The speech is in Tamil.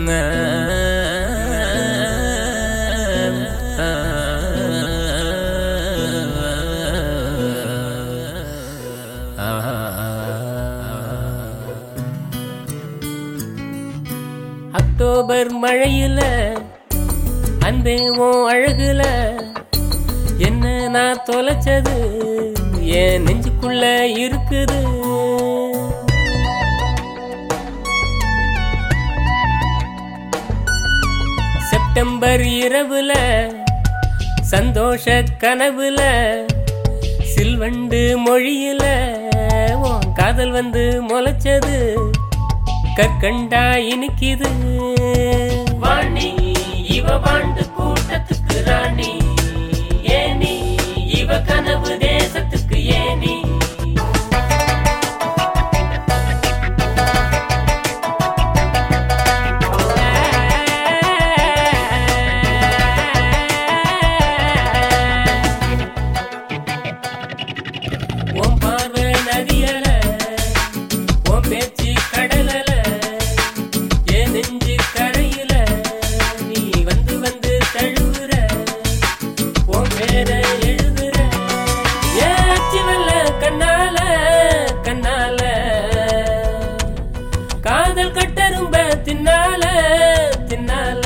அக்டோபர் மழையில அன்பே உன் அழகுல என்ன நான் தொலைச்சது என் நெஞ்சுக்குள்ள இருக்குது செப்டம்பர் இரவுல சந்தோஷ கனவுல சில்வண்டு மொழியில உன் காதல் வந்து முளைச்சது கற்கண்டா இனிக்குது வாணி இவ வாண்டு கூட்டத்துக்கு ராணி ஏனி இவ கனவு தேசத்துக்கு ஏனி உன் பார்வை நதியல உன் பேச்சு கடலல என் நெஞ்சு கரையில நீ வந்து வந்து தழுவுற உன் பேர எழுதுற ஏன் அச்சு வெள்ள கண்ணால கண்ணால காதல் கட்டரும்ப தின்னால தின்னால